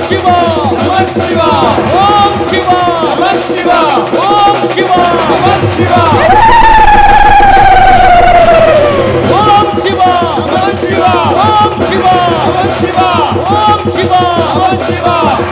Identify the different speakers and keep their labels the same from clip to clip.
Speaker 1: శివ
Speaker 2: నమ శివ
Speaker 1: ఓం శివ
Speaker 2: నమ శివ
Speaker 1: ఓం శివ
Speaker 2: నమ శివ
Speaker 1: ఓం శివ
Speaker 2: నమ శివ
Speaker 1: ఓం శివ
Speaker 2: నమ శివ
Speaker 1: ఓం శివ
Speaker 2: నమ శివ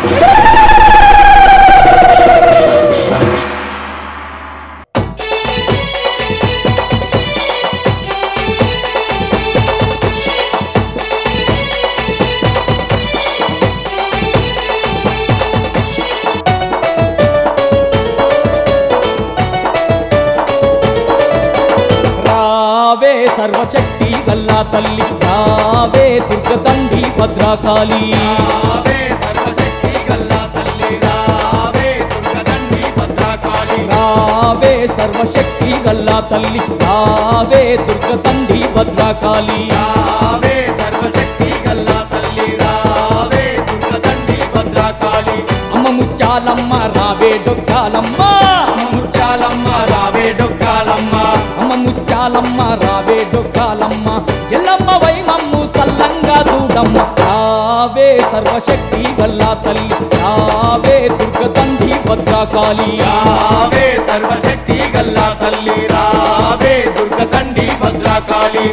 Speaker 1: రావే సర్వశక్తి గల్లా తల్లి రావే దుర్గదండి భద్రకాళి
Speaker 2: రావే సర్వశక్తి గల్లా తల్లి రావే దుర్గదండి భద్రకాళి
Speaker 1: రావే సర్వశక్తి గల్లా తల్లి రావే దుర్గదండి భద్రకాళి
Speaker 2: రావే సర్వశక్తి గల్లా తల్లి రావే దుర్గదండి భద్రకాళి
Speaker 1: అమ్మ ముత్యాలమ్మ రావే డొక్కాలమ్మ
Speaker 2: ముత్యాలమ్మ రావే డొక్కాలమ్మ
Speaker 1: అమ్మ ముత్యాలమ్మ రావే డొక్కాలమ్మ ఎల్లమ్మ వై మమ్ము సల్లంగా చూడమ్మ రావే సర్వశక్తి గల్లా తల్లి రావే దుర్గదండి భద్రకాళి
Speaker 2: రావే సర్వశక్తి గల్లా తల్లి రావే దుర్గదండి భద్రకాళి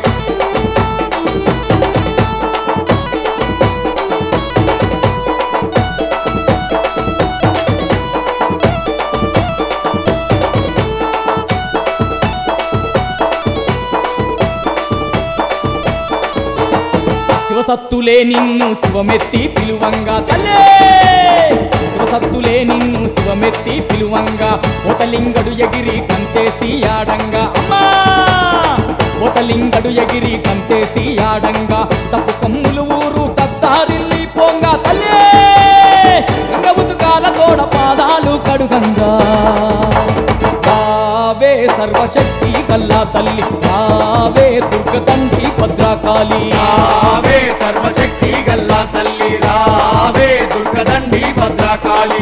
Speaker 1: శివసత్తులే నిన్ను శివమెత్తి పిలువంగా తల్లే శివసత్తులే నిన్ను శివమెత్తి పిలువంగా ఓతలింగడు ఎగిరి కంతేసి ఆడంగా అమ్మా ఓతలింగడు ఎగిరి కంతేసి ఆడంగా తప్పు కమ్ములు ఊరు తత్తారిల్లి పోంగా తల్లే గంగ ఉతుకాల తోడ పాదాలు కడుగంగా రావే సర్వశక్తి కల్లా తల్లి రావే దుర్గదండి భద్రకాళి
Speaker 2: రావే సర్వశక్తి గల్లా తల్లి రావే దుర్గదండి భద్రకాళి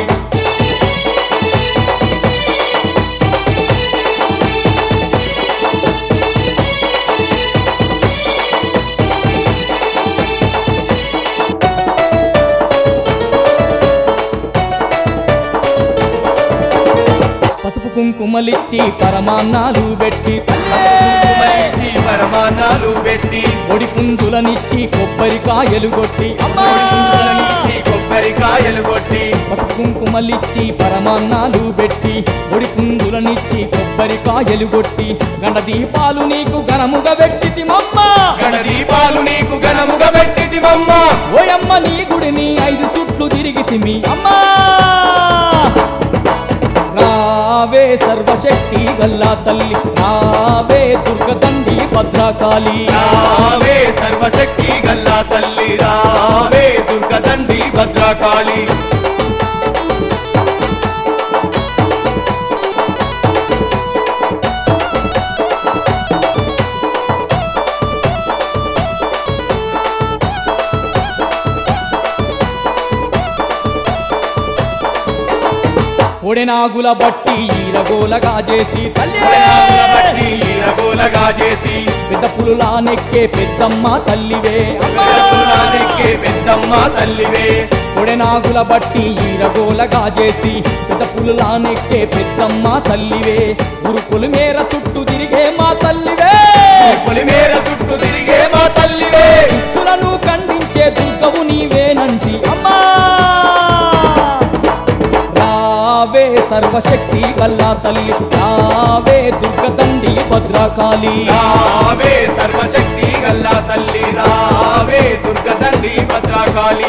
Speaker 1: పసుపు కుంకుమలిచ్చి పరమాన్నాలు పెట్టి
Speaker 2: కుమరించి పరమాన్నాలు పెట్టి
Speaker 1: ఒడి పుంజులనిచ్చి కొబ్బరికాయలు కొట్టి అమ్మా!
Speaker 2: నుంచి కొబ్బరికాయలు కొట్టి
Speaker 1: పసుపు కుంకుమలిచ్చి పరమాన్నాలు పెట్టి ఒడి పుంజులనిచ్చి కొబ్బరికాయలు కొట్టి గండ దీపాలు నీకు ఘనముగా పెట్టి మమ్మ
Speaker 2: గణ దీపాలు నీకు ఘనముగా పెట్టిది మమ్మ
Speaker 1: ఓయమ్మ నీ గుడిని ఐదు చుట్లు తిరిగితిమి అమ్మా రావే సర్వశక్తి గల్లా తల్లి రావే దుర్గదండి భద్రకాళి
Speaker 2: రావే సర్వశక్తి గల్లా తల్లి రావే దుర్గదండి భద్రకాళి
Speaker 1: ఒడెనాగుల బట్టి ఈరగోలగా చేసి తల్లి
Speaker 2: పులినాగుల బట్టి ఈరగోలగా చేసి
Speaker 1: పెద్ద పులులా నెక్కే పెద్దమ్మ తల్లివే అమ్మా!
Speaker 2: పెద్దపురాణికే పెద్దమ్మ తల్లివే
Speaker 1: ఒడెనాగుల బట్టి ఈరగోలగా చేసి పెద్ద పులులా నెక్కే పెద్దమ్మ తల్లివే గురుకులు మేర చుట్టూ తిరిగే మా తల్లివే
Speaker 2: పొలిమేర చుట్టూ తిరిగే మా తల్లివే
Speaker 1: దుష్టులను ఖండించే దుర్గవు నీవేనంటి అమ్మా రావే సర్వశక్తి గల్లా తల్లి రావే దుర్గదండి భద్రకాళి
Speaker 2: రావే సర్వశక్తి గల్లా తల్లి రావే దుర్గదండి భద్రకాళి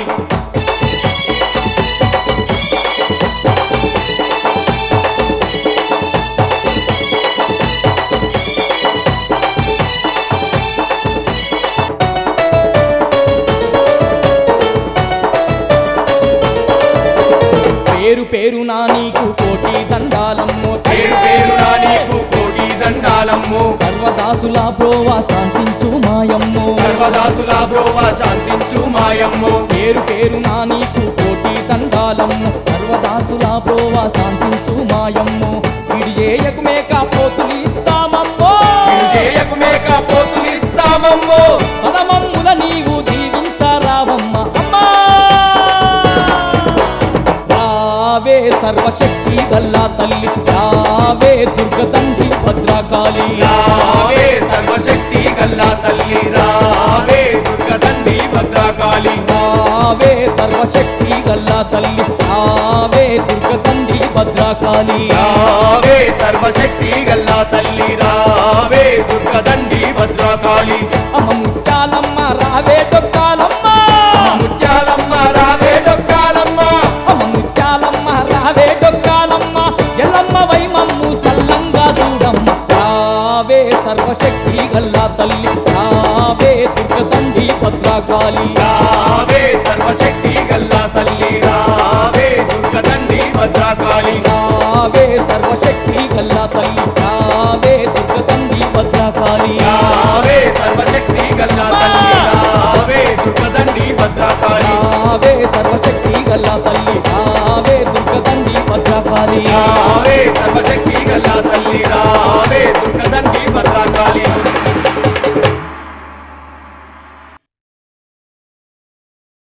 Speaker 1: పేరు పేరు నా నీకు కోటి దండాలమ్మో
Speaker 2: పేరు పేరునా నీకు కోటి దండాలమ్ము
Speaker 1: సర్వదాసుల ప్రోవా శాంతించు మాయమ్మో
Speaker 2: సర్వదాసుల బ్రోవ శాంతించు మాయమ్ము
Speaker 1: పేరు పేరు నా నీకు కోటి దండాలమ్ము సర్వదాసుల ప్రోవా శాంతించు మాయమ్మో విడి చేయకు మేక పోతులు ఇస్తామమ్మో
Speaker 2: చేయకు మేక పోతులు ఇస్తామమ్మో
Speaker 1: పదమమ్ముల నీవు దీవించరావమ్మ అమ్మా సర్వశక్తి గల్లా తల్లి రావే దుర్గదండి భద్రకాళి
Speaker 2: రావే సర్వశక్తి గల్లా తల్లి రావే దుర్గదండి భద్రకాళి
Speaker 1: రావే సర్వశక్తి గల్లా తల్లి రావే దుర్గదండి భద్రకాళి
Speaker 2: రావే సర్వశక్తి గల్లా తల్లి రావే దుర్గదండి భద్రకాళి
Speaker 1: అమ్మ ముత్యాలమ్మ రావే డొక్కాలమ్మ
Speaker 2: ముత్యాలమ్మ రావే డొక్కాలమ్మ
Speaker 1: అమ్మ ముత్యాలమ్మ రావే డొక్కాలమ్మ ఎల్లమ్మ వైమమ్ము సల్లంగా చూడమ్మ రావే సర్వశక్తి గల్లా తల్లి రావే దుర్గదండి భద్రకాళి
Speaker 2: రావే సర్వశక్తి గల్లా తల్లి రావే దుర్గదండి భద్రకాళి
Speaker 1: రావే సర్వశక్తి గల్లా తల్లి రావే దుర్గదండి భద్రకాళి
Speaker 2: రావే సర్వశక్తి గల్లా తల్లి రావే దుర్గదండి భద్రకాళి
Speaker 1: రావే సర్వశక్తి గల్లా తల్లి రావే దుర్గదండి భద్రకాళి
Speaker 2: రావే సర్వశక్తి గల్లా